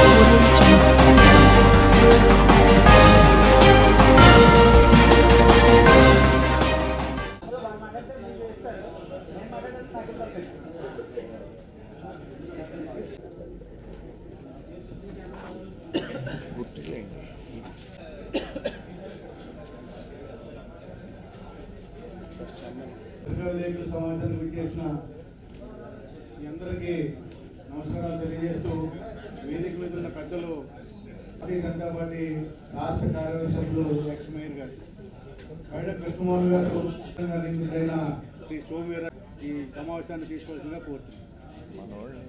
విలేకరుల సమావేశానికి విచ్చేసిన మీ అందరికీ నమస్కారాలు తెలియజేస్తూ వేదిక మీద ఉన్న పెద్దలు భారతీయ జనతా పార్టీ రాష్ట్ర కార్యవర్గ సభ్యులు ఎక్స్ మేయర్ గారు బయట కృష్ణమోహన్ గారు గారు నియమితులైన శ్రీ సోమవీర ఈ సమావేశాన్ని తీసుకోవాల్సిందిగా కోరుతున్నాను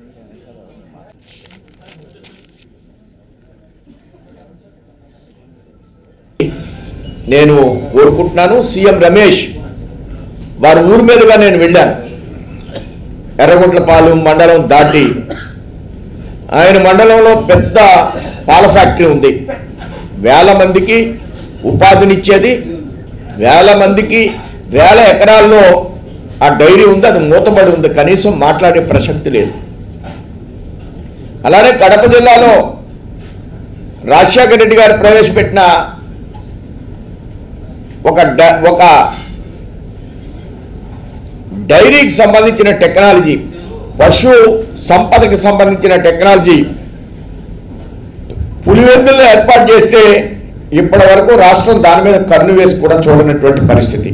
నేను కోరుకుంటున్నాను సీఎం రమేష్ వారి ఊరి మీదుగా నేను వెళ్ళాను ఎర్రగుంట్లపాలెం మండలం దాటి ఆయన మండలంలో పెద్ద పాల ఫ్యాక్టరీ ఉంది వేల మందికి ఉపాధినిచ్చేది వేల మందికి వేల ఎకరాల్లో ఆ డైరీ ఉంది అది మూతబడి ఉంది కనీసం మాట్లాడే ప్రసక్తి లేదు అలానే కడప జిల్లాలో రాజశేఖర రెడ్డి గారు ప్రవేశపెట్టిన ఒక డ- ఒక డైరీకి సంబంధించిన టెక్నాలజీ పశు సంపదకి సంబంధించిన టెక్నాలజీ పులివెందుల్లో ఏర్పాటు చేస్తే ఇప్పటి వరకు రాష్ట్రం దాని మీద కన్ను వేసి కూడా చూడనటువంటి పరిస్థితి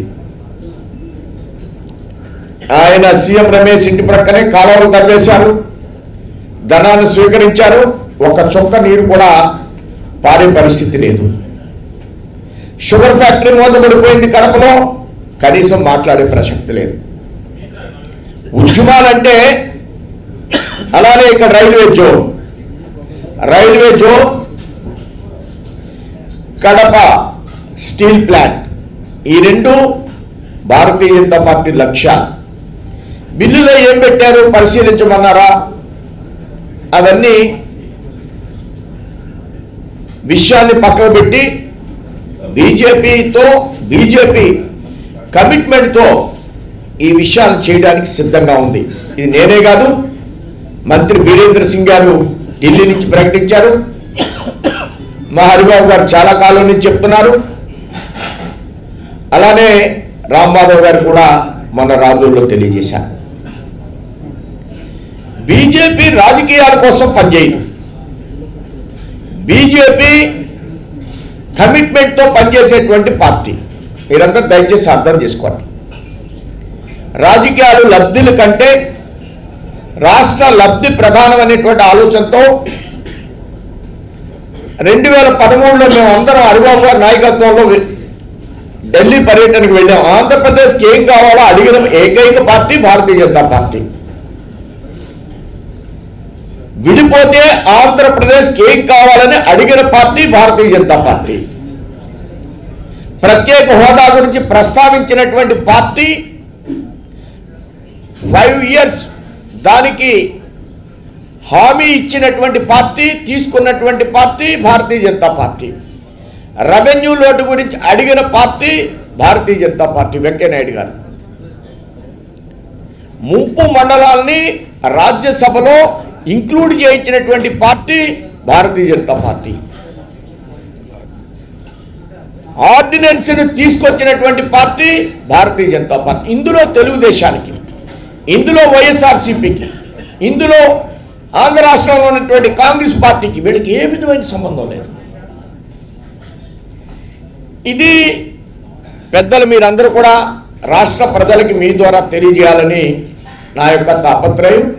ఆయన సీఎం రమేష్ ఇంటి ప్రక్కనే కాలువలు తవ్వేశారు ధనాన్ని స్వీకరించారు ఒక చుక్క నీరు కూడా పారే పరిస్థితి లేదు షుగర్ ఫ్యాక్టరీ మూతపడిపోయింది కడపలో కనీసం మాట్లాడే ప్రసక్తి లేదు ఉద్యమాలంటే అలానే ఇక్కడ railway zone railway zone Kadapa steel plant ఈ రెండు భారతీయ జనతా పార్టీ లక్ష్యాలు బిల్లులో ఏం పెట్టారు పరిశీలించమన్నారా అవన్నీ విషయాన్ని పక్కకు పెట్టి బీజేపీతో బీజేపీ కమిట్మెంట్తో ఈ విషయాలు చేయడానికి సిద్ధంగా ఉంది ఇది నేనే కాదు మంత్రి బీరేంద్ర సింగ్ గారు ఢిల్లీ నుంచి ప్రకటించారు మా హరిబాబు గారు చాలా కాలం నుంచి చెప్తున్నారు అలానే రాంమాధవ్ గారు కూడా మన రాజుల్లో తెలియజేశారు బీజేపీ రాజకీయాల కోసం పనిచేయదు బీజేపీ కమిట్మెంట్తో పనిచేసేటువంటి పార్టీ మీరంతా దయచేసి అర్థం చేసుకోండి రాజకీయాలు లబ్ధిల కంటే రాష్ట్ర లబ్ధి ప్రధానమైనటువంటి ఆలోచనతో రెండు వేల పదమూడులో మేము అందరం హరిబాబు గారి నాయకత్వంలో వె- ఢిల్లీ పర్యటనకు వెళ్ళాం ఆంధ్రప్రదేశ్కి ఏం కావాలో అడిగిన ఏకైక పార్టీ భారతీయ జనతా పార్టీ విడిపోతే ఆంధ్రప్రదేశ్కి ఏం కావాలని అడిగిన పార్టీ భారతీయ జనతా పార్టీ ప్రత్యేక హోదా గురించి ప్రస్తావించినటువంటి పార్టీ ఫైవ్ ఇయర్స్ దానికి హామీ ఇచ్చినటువంటి పార్టీ తీసుకున్నటువంటి party Bharatiya Janata party revenue లోటు గురించి అడిగిన పార్టీ భారతీయ జనతా పార్టీ వెంకయ్యనాయుడు గారు ముంపు మండలాల్ని రాజ్యసభలో ఇంక్లూడ్ చేయించినటువంటి party Bharatiya Janata party ordinance ను తీసుకొచ్చినటువంటి పార్టీ భారతీయ జనతా పార్టీ ఇందులో తెలుగుదేశానికి ఇందులో వైఎస్ఆర్సీపీకి ఇందులో ఆంధ్ర రాష్ట్రంలో ఉన్నటువంటి కాంగ్రెస్ పార్టీకి వీళ్ళకి ఏ విధమైన సంబంధం లేదు ఇది పెద్దలు మీరందరూ కూడా రాష్ట్ర ప్రజలకి మీ ద్వారా తెలియజేయాలని నా యొక్క తాపత్రయం